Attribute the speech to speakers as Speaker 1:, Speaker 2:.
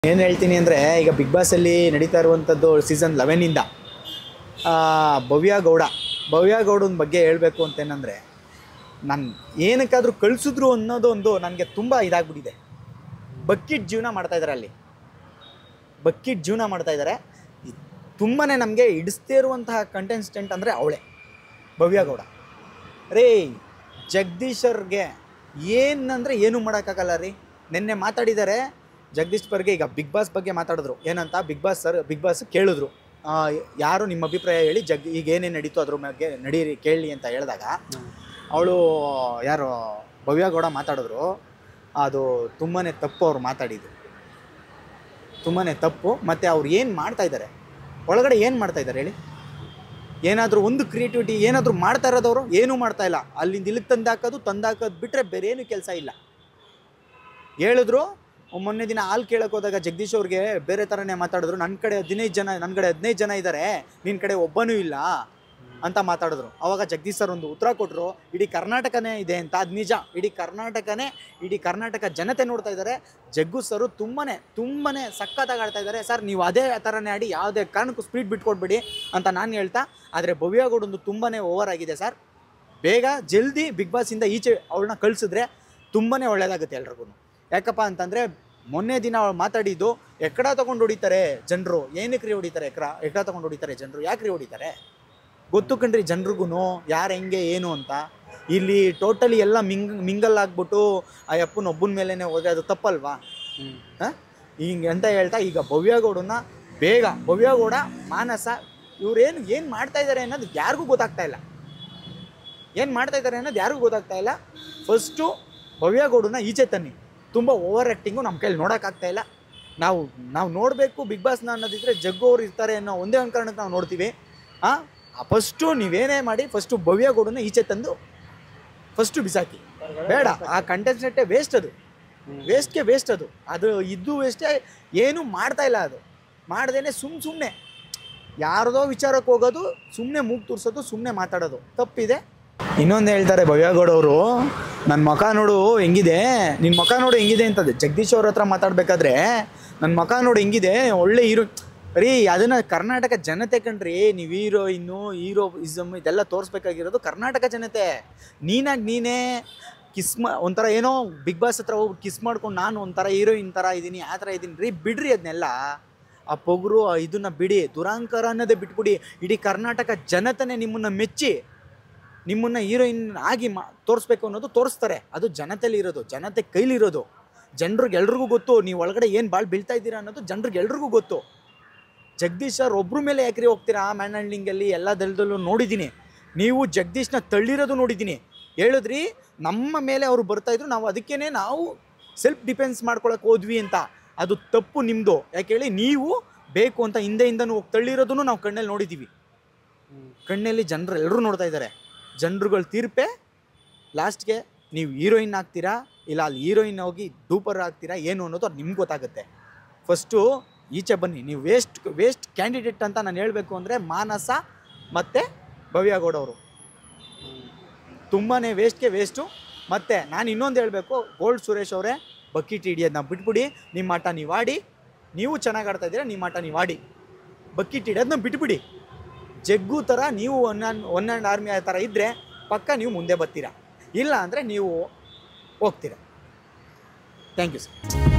Speaker 1: ಏನು ಹೇಳ್ತೀನಿ ಅಂದರೆ ಈಗ ಬಿಗ್ ಬಾಸಲ್ಲಿ ನಡೀತಾ ಇರುವಂಥದ್ದು ಸೀಸನ್ ಲೆವೆನಿಂದ ಭವ್ಯ ಗೌಡ ಭವ್ಯ ಗೌಡನ ಬಗ್ಗೆ ಹೇಳಬೇಕು ಅಂತೇನಂದರೆ ನಾನು ಏನಕ್ಕಾದರೂ ಕಳಿಸಿದ್ರು ಅನ್ನೋದು ಒಂದು ನನಗೆ ತುಂಬ ಇದಾಗ್ಬಿಟ್ಟಿದೆ ಬಕ್ಕಿಟ್ ಜೀವನ ಮಾಡ್ತಾ ಇದ್ದಾರೆ ಅಲ್ಲಿ ಬಕ್ಕಿಟ್ ಜೀವನ ಮಾಡ್ತಾ ಇದ್ದಾರೆ ತುಂಬಾ ನಮಗೆ ಇಡಿಸ್ದೇ ಇರುವಂತಹ ಕಂಟೆಸ್ಟೆಂಟ್ ಅಂದರೆ ಅವಳೆ ಭವ್ಯ ಗೌಡ ರೇ ಜಗದೀಶರ್ಗೆ ಏನಂದರೆ ಏನು ಮಾಡೋಕ್ಕಾಗಲ್ಲ ರೀ ನಿನ್ನೆ ಮಾತಾಡಿದ್ದಾರೆ ಜಗದೀಶ್ ಬಗ್ಗೆ ಈಗ ಬಿಗ್ ಬಾಸ್ ಬಗ್ಗೆ ಮಾತಾಡಿದ್ರು ಏನಂತ big boss sir big boss ಕೇಳಿದ್ರು ಆ, ಯಾರು ನಿಮ್ಮ ಅಭಿಪ್ರಾಯ ಹೇಳಿ ಜಗ್ ಈಗ ಏನೇನು ನಡೀತು ಅದ್ರ ಬಗ್ಗೆ ನಡೀರಿ ಕೇಳಿ ಅಂತ ಹೇಳಿದಾಗ ಅವಳು ಯಾರು ಭವ್ಯ ಗೌಡ ಮಾತಾಡಿದ್ರು ಅದು ತುಂಬಾ ತಪ್ಪು ಅವ್ರು ಮಾತಾಡಿದ್ದು ತುಂಬಾ ತಪ್ಪು ಮತ್ತು ಅವ್ರು ಏನು ಮಾಡ್ತಾ ಇದ್ದಾರೆ ಒಳಗಡೆ ಏನು ಮಾಡ್ತಾ ಇದ್ದಾರೆ ಹೇಳಿ ಏನಾದರೂ ಒಂದು ಕ್ರಿಯೇಟಿವಿಟಿ ಏನಾದರೂ ಮಾಡ್ತಾ ಇರೋದವರು ಏನೂ ಮಾಡ್ತಾ ಇಲ್ಲ ಅಲ್ಲಿಂದ ಇಲ್ಲಿಗೆ ತಂದಾಕೋದು ತಂದಾಕೋದು ಬಿಟ್ಟರೆ ಬೇರೆ ಏನು ಕೆಲಸ ಇಲ್ಲ ಹೇಳಿದ್ರು ಮೊನ್ನೆ ದಿನ ಹಾಲು ಕೇಳಕ್ಕೆ ಹೋದಾಗ ಜಗದೀಶ್ ಅವ್ರಿಗೆ ಬೇರೆ ಥರನೇ ಮಾತಾಡಿದ್ರು ನನ್ನ ಕಡೆ ಹದಿನೈದು ಜನ ನನ್ನ ಕಡೆ ಹದಿನೈದು ಜನ ಇದ್ದಾರೆ ನಿನ್ನ ಕಡೆ ಒಬ್ಬನೂ ಇಲ್ಲ ಅಂತ ಮಾತಾಡಿದ್ರು ಅವಾಗ ಜಗದೀಶ್ ಸರ್ ಒಂದು ಉತ್ತರ ಕೊಟ್ಟರು ಇಡೀ ಕರ್ನಾಟಕನೇ ಇದೆ ಅಂತ ಅದು ನಿಜ ಇಡೀ ಕರ್ನಾಟಕನೇ ಇಡೀ ಕರ್ನಾಟಕ ಜನತೆ ನೋಡ್ತಾ ಇದ್ದಾರೆ ಜಗ್ಗು ಸರು ತುಂಬಾ ತುಂಬಾ ಸಖತ್ತಾಗಿ ಆಡ್ತಾ ಇದ್ದಾರೆ ಸರ್ ನೀವು ಅದೇ ಥರನೇ ಆಡಿ ಯಾವುದೇ ಕಾರಣಕ್ಕೂ ಸ್ಪೀಡ್ ಬಿಟ್ಕೊಡ್ಬೇಡಿ ಅಂತ ನಾನು ಹೇಳ್ತಾ ಆದರೆ ಭವ್ಯಗೌಡೊಂದು ತುಂಬಾ ಓವರ್ ಆಗಿದೆ ಸರ್ ಬೇಗ ಜಲ್ದಿ ಬಿಗ್ ಬಾಸಿಂದ ಈಚೆ ಅವಳನ್ನ ಕಳಿಸಿದ್ರೆ ತುಂಬಾ ಒಳ್ಳೇದಾಗುತ್ತೆ ಎಲ್ರಿಗೂ ಯಾಕಪ್ಪ ಅಂತಂದರೆ ಮೊನ್ನೆ ದಿನ ಅವಳು ಮಾತಾಡಿದ್ದು ಎಕ್ಕಡ ತೊಗೊಂಡು ಹೊಡಿತಾರೆ ಜನರು ಏನಕ್ಕೆ ರೀ ಹೊಡಿತಾರೆ ಎಕ್ರ ಎಕ್ಕಡ ತೊಗೊಂಡು ಹೊಡಿತಾರೆ ಜನರು ಯಾಕೆ ರೀ ಹೊಡಿತಾರೆ ಗೊತ್ತು ಕಣ್ರಿ ಜನ್ರಿಗೂ ಯಾರು ಹೆಂಗೆ ಏನು ಅಂತ ಇಲ್ಲಿ ಟೋಟಲಿ ಎಲ್ಲ ಮಿಂಗ್ ಮಿಂಗಲ್ ಆಗ್ಬಿಟ್ಟು ಆ ಅಪ್ಪನ ಒಬ್ಬನ ಮೇಲೇ ಹೋದ್ರೆ ಅದು ತಪ್ಪಲ್ವಾ ಹಾಂ ಹಿಂಗೆ ಅಂತ ಹೇಳ್ತಾ ಈಗ ಭವ್ಯಗೌಡನ್ನ ಬೇಗ ಭವ್ಯಗೌಡ ಮಾನಸ ಇವ್ರೇನು ಏನು ಮಾಡ್ತಾ ಇದ್ದಾರೆ ಅನ್ನೋದು ಯಾರಿಗೂ ಗೊತ್ತಾಗ್ತಾ ಇಲ್ಲ ಏನು ಮಾಡ್ತಾ ಇದ್ದಾರೆ ಅನ್ನೋದು ಯಾರಿಗೂ ಗೊತ್ತಾಗ್ತಾ ಇಲ್ಲ ಫಸ್ಟು ಭವ್ಯಗೌಡನ ಈಚೆ ತನ್ನಿ ತುಂಬ ಓವರ್ ಆ್ಯಕ್ಟಿಂಗು ನಮ್ಮ ಕೈಲಿ ನೋಡೋಕ್ಕಾಗ್ತಾ ಇಲ್ಲ ನಾವು ನಾವು ನೋಡಬೇಕು ಬಿಗ್ ಬಾಸ್ನ ಅನ್ನೋದಿದ್ರೆ ಜಗ್ಗು ಅವ್ರು ಇರ್ತಾರೆ ಅನ್ನೋ ಒಂದೇ ಒಂದು ಕಾರಣಕ್ಕೆ ನಾವು ನೋಡ್ತೀವಿ ಹಾಂ ಫಸ್ಟು ನೀವೇನೇ ಮಾಡಿ ಫಸ್ಟು ಭವ್ಯಗೌಡನ ಈಚೆ ತಂದು ಫಸ್ಟು ಬಿಸಾಕಿ ಬೇಡ ಆ ಕಂಟೆಸ್ಟೆಂಟೇ ವೇಸ್ಟ್ ಅದು ವೇಸ್ಟ್ಗೆ ವೇಸ್ಟ್ ಅದು ಅದು ಇದ್ದು ವೇಸ್ಟೇ ಏನೂ ಮಾಡ್ತಾ ಇಲ್ಲ ಅದು ಮಾಡ್ದೇನೆ ಸುಮ್ಮ ಸುಮ್ಮನೆ ಯಾರದೋ ವಿಚಾರಕ್ಕೆ ಹೋಗೋದು ಸುಮ್ಮನೆ ಮೂಗು ತೋರಿಸೋದು ಸುಮ್ಮನೆ ಮಾತಾಡೋದು ತಪ್ಪಿದೆ ಇನ್ನೊಂದು ಹೇಳ್ತಾರೆ ಭವ್ಯಗೌಡ ಅವರು ನನ್ನ ಮುಖ ನೋಡು ಹೆಂಗಿದೆ ನಿನ್ನ ಮುಖ ನೋಡು ಹೆಂಗಿದೆ ಅಂತದೆ ಜಗದೀಶ್ ಅವ್ರ ಹತ್ರ ಮಾತಾಡ್ಬೇಕಾದ್ರೆ ನನ್ನ ಮುಖ ನೋಡು ಹೆಂಗಿದೆ ಒಳ್ಳೆ ಹೀರೋ ರೀ ಅದನ್ನು ಕರ್ನಾಟಕ ಜನತೆ ಕಣ್ರಿ ನೀವು ಹೀರೋಯಿನ್ನು ಹೀರೋ ಇಸಮ್ ಇದೆಲ್ಲ ತೋರಿಸ್ಬೇಕಾಗಿರೋದು ಕರ್ನಾಟಕ ಜನತೆ ನೀನಾಗಿ ನೀನೇ ಕಿಸ್ ಮಾ ಒಂಥರ ಏನೋ ಬಿಗ್ ಬಾಸ್ ಹತ್ರ ಹೋಗಿ ಕಿಸ್ ಮಾಡ್ಕೊಂಡು ನಾನು ಒಂಥರ ಹೀರೋಯಿನ್ ಥರ ಇದ್ದೀನಿ ಆ ಥರ ಇದ್ದೀನಿ ರೀ ಬಿಡ್ರಿ ಅದನ್ನೆಲ್ಲ ಆ ಪೊಗರು ಆ ಇದನ್ನ ಬಿಡಿ ದುರಾಂಕಾರ ಅನ್ನೋದೇ ಬಿಟ್ಬಿಡಿ ಇಡೀ ಕರ್ನಾಟಕ ಜನತೆನೇ ನಿಮ್ಮನ್ನು ಮೆಚ್ಚಿ ನಿಮ್ಮನ್ನು ಹೀರೋಯಿನ್ ಆಗಿ ಮಾ ತೋರಿಸ್ಬೇಕು ಅನ್ನೋದು ತೋರಿಸ್ತಾರೆ ಅದು ಜನತೆಲಿ ಇರೋದು ಜನತೆ ಕೈಲಿರೋದು ಜನರಿಗೆ ಎಲ್ರಿಗೂ ಗೊತ್ತು ನೀವು ಒಳಗಡೆ ಏನು ಭಾಳ ಬೀಳ್ತಾ ಇದ್ದೀರಾ ಅನ್ನೋದು ಜನರಿಗೆ ಎಲ್ರಿಗೂ ಗೊತ್ತು ಜಗದೀಶ್ ಸರ್ ಒಬ್ರ ಮೇಲೆ ಯಾಕ್ರಿ ಹೋಗ್ತೀರಾ ಮ್ಯಾನ್ ಹ್ಯಾಂಡ್ಲಿಂಗಲ್ಲಿ ಎಲ್ಲ ದಳದಲ್ಲೂ ನೋಡಿದ್ದೀನಿ ನೀವು ಜಗದೀಶ್ನ ತಳ್ಳಿರೋದು ನೋಡಿದ್ದೀನಿ ಹೇಳಿದ್ರಿ ನಮ್ಮ ಮೇಲೆ ಅವರು ಬರ್ತಾ ಇದ್ರು ನಾವು ಅದಕ್ಕೇನೆ ನಾವು ಸೆಲ್ಫ್ ಡಿಫೆನ್ಸ್ ಮಾಡ್ಕೊಳಕ್ಕೆ ಹೋದ್ವಿ ಅಂತ ಅದು ತಪ್ಪು ನಿಮ್ಮದು ಯಾಕೆ ಹೇಳಿ ನೀವು ಬೇಕು ಅಂತ ಹಿಂದೆ ಹಿಂದನೂ ಹೋಗಿ ತಳ್ಳಿರೋದನ್ನು ನಾವು ಕಣ್ಣಲ್ಲಿ ನೋಡಿದ್ದೀವಿ ಕಣ್ಣಲ್ಲಿ ಜನರು ಎಲ್ಲರೂ ನೋಡ್ತಾ ಇದ್ದಾರೆ ಜನರುಗಳ ತೀರ್ಪೆ ಲಾಸ್ಟ್ಗೆ ನೀವು ಹೀರೋಯಿನ್ ಆಗ್ತೀರಾ ಇಲ್ಲ ಅಲ್ಲಿ ಹೀರೋಯಿನ್ ಹೋಗಿ ಡೂಪರ್ ಆಗ್ತೀರಾ ಏನು ಅನ್ನೋದು ಅದು ನಿಮ್ಗೆ ಗೊತ್ತಾಗುತ್ತೆ ಫಸ್ಟು ಈಚೆ ಬನ್ನಿ ನೀವು ವೇಸ್ಟ್ ವೇಸ್ಟ್ ಕ್ಯಾಂಡಿಡೇಟ್ ಅಂತ ನಾನು ಹೇಳಬೇಕು ಅಂದರೆ ಮಾನಸ ಮತ್ತು ಭವ್ಯಗೌಡ ಅವರು ತುಂಬಾ ವೇಸ್ಟ್ಗೆ ವೇಸ್ಟು ಮತ್ತು ನಾನು ಇನ್ನೊಂದು ಹೇಳಬೇಕು ಗೋಲ್ಡ್ ಸುರೇಶ್ ಅವರೇ ಬಕೀಟ್ ಹಿಡಿಯೋದನ್ನ ಬಿಟ್ಬಿಡಿ ನಿಮ್ಮ ಆಟ ನೀವು ಆಡಿ ನೀವು ಚೆನ್ನಾಗಿ ಆಡ್ತಾ ಇದ್ದೀರಾ ನಿಮ್ಮ ಆಟ ನೀವು ಆಡಿ ಬಕೀಟ್ ಹಿಡಿಯೋದನ್ನ ಬಿಟ್ಬಿಡಿ ಜಗ್ಗು ಥರ ನೀವು one and one and army ಥರ ಇದ್ದರೆ ಪಕ್ಕ ನೀವು ಮುಂದೆ ಬರ್ತೀರಾ ಇಲ್ಲ ಅಂದರೆ ನೀವು ಹೋಗ್ತೀರಾ ಥ್ಯಾಂಕ್ ಯು ಸರ್